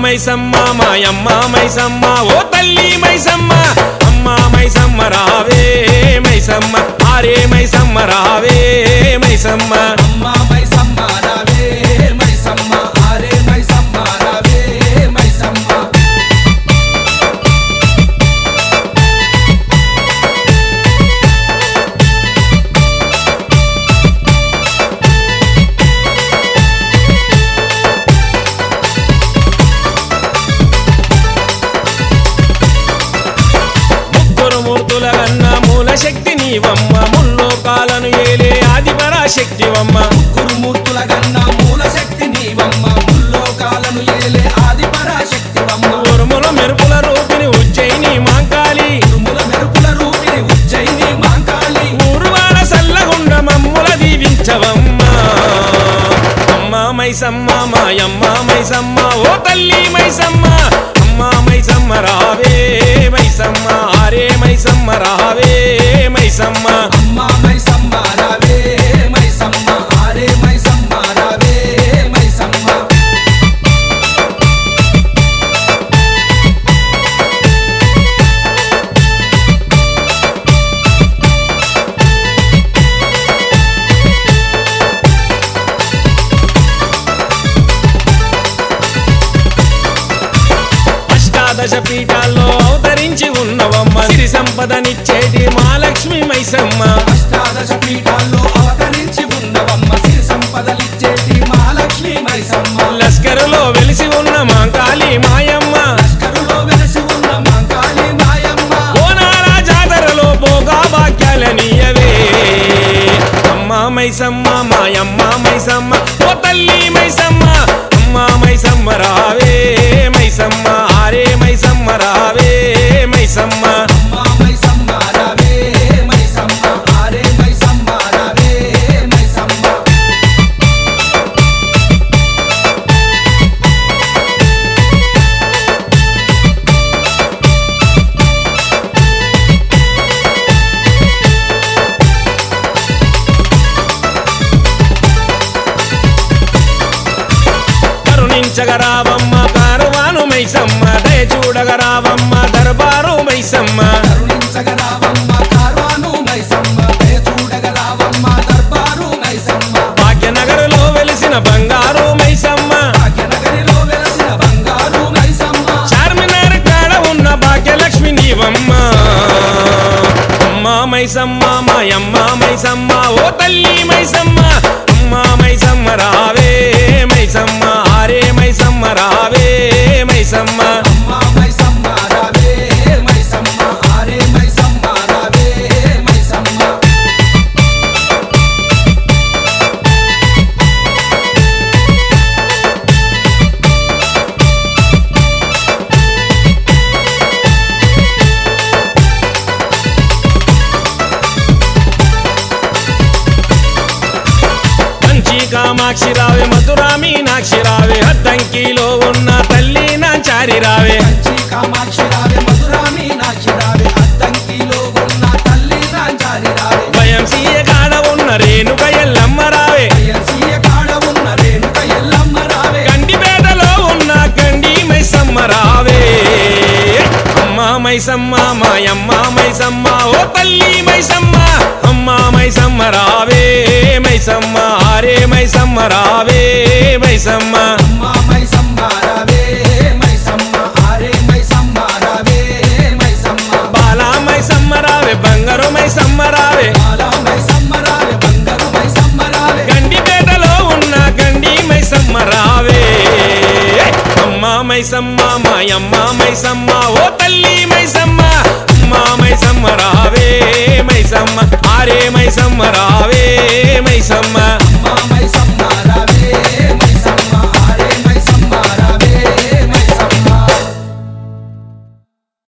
మైసమ్మ మాయమ్మ మైసమ్మ ఓ తల్లి మైసమ్మ అమ్మ మైసమ్మ రావే మైసమ్మ ఆరే మైసమ్మ రావే మైసమ్మ అమ్మ మైసమ్మ రావే మైసమ్మ ఆరే మైసమ్మ రావే మైసమ్మ ముగ్గురు మూర్తుల కన్న మూల శక్తి నీవమ్మ ముల్లోకాలను ఏలే ఆది పరాశక్తివమ్మ గురుమూర్తుల గన్న మూల శక్తి నీవమ్మ ముల్లోకాలను ఏలే ఆది పరాశక్తివమ్మ ఉరుముల మెరుపుల రూపిని ఉజ్జయిని మాంకాళి ఉరుముల మెరుపుల రూపిణి ఉజ్జయిని మాంకాళి ఊరువాడ సల్లగుండ మమ్ముల దీవించవమ్మ అమ్మ మైసమ్మ మాయమ్మ మైసమ్మ ఓ తల్లి మైసమ్మ అమ్మ మైసమ్మ రావే మైసమ్మ ఆరే మైసమ్మ రావే మైసమ్మ అమ్మ మైసమ్మ రావే మైసమ్మ ఆరే మైసమ్మ రావే మైసమ్మ అష్టాదశ పీఠాల్లో అవతరించి ఉన్నవమ్మ సిరి సంపదనిచ్చేటి మహాలక్ష్మి మైసమ్మ అష్టాదశ పీఠాల్లో అవతరించి ఉన్నవమ్మ సిరి సంపదలిచ్చేటి మహాలక్ష్మి మైసమ్మ లస్కరులో వెలిసి ఉన్న మాంకాళి మాయమ్మ లష్కరులో వెలసి ఉన్న మాంకాళి మాయమ్మ ఓనాల జాతరలో భోగా భాగ్యాలనియవే అమ్మ మైసమ్మ మాయమ్మ మైసమ్మ ఓ తల్లి మైసమ్మ అమ్మ మైసమ్మ రావే మైసమ్మ ఆరే మైసమ్మ రావే మైసమ్మ అమ్మ మైసమ్మ రావే మైసమ్మ ఆరే మైసమ్మ రావే మైసమ్మ కరుణించగరావమ్మ కారువాను మైసమ్మ దయ చూడగరావమ్మ దర్బారు మైసమ్మ కరుణించగరావమ్మ కార్వాను మైసమ్మ దయ చూడగరావమ్మ దర్బారు మైసమ్మ భాగ్యనగరులో వెలిసిన బంగారు మైసమ్మ భాగ్యనగరిలో వెలసిన బంగారు మైసమ్మ చార్మినార్ కాడ ఉన్న భాగ్యలక్ష్మి నీవమ్మ అమ్మ మైసమ్మ మాయమ్మ మైసమ్మ ఓ తల్లి మైసమ్మ అమ్మ మైసమ్మ రావే మైసమ్మ ఆరే మైసమ్మ రావే మైసమ్మ అమ్మ మైసమ్మ రావే మైసమ్మ ఆరే మైసమ్మ రావే మైసమ్మ కంచి కామాక్షి రావే మధురా మీనాక్షి రావే అద్దంకిలో ఉన్న తల్లి నాంచారి రావే కంచి కామాక్షి రావే మధురా మీనాక్షి రావే అద్దంకిలో ఉన్న తల్లి రాంచారి రావే భయం సీయ కాడ ఉన్న రేణుక ఎల్లమ్మ రావే అయ్యసీయ కాడ ఉన్న రేణుక ఎల్లమ్మ రావే గండిపేటలో ఉన్న గండి మైసమ్మ రావే అమ్మ మైసమ్మ మాయమ్మ మైసమ్మ ఓ తల్లి మైసమ్మ అమ్మ మైసమ్మ రావే మైసమ్మ ఆరే మైసమ్మ రావే మైసమ్మ అమ్మ మైసమ్మ రావే మైసమ్మ ఆరే మైసమ్మ రావే మైసమ్మ బాలా మైసమ్మ రావే బంగారు మైసమ్మ రావే బాల మైసమ్మ రావే బంగారు మైసమ్మ రావే గండిపేటలో ఉన్న గండి మైసమ్మ రావే అమ్మ మైసమ్మ మాయమ్మ మైసమ్మ ఓ తల్లి మైసమ్మ అమ్మ మైసమ్మ రావే మైసమ్మ ఆరే మైసమ్మ రావే మైసమ్మ అమ్మ మైసమ్మ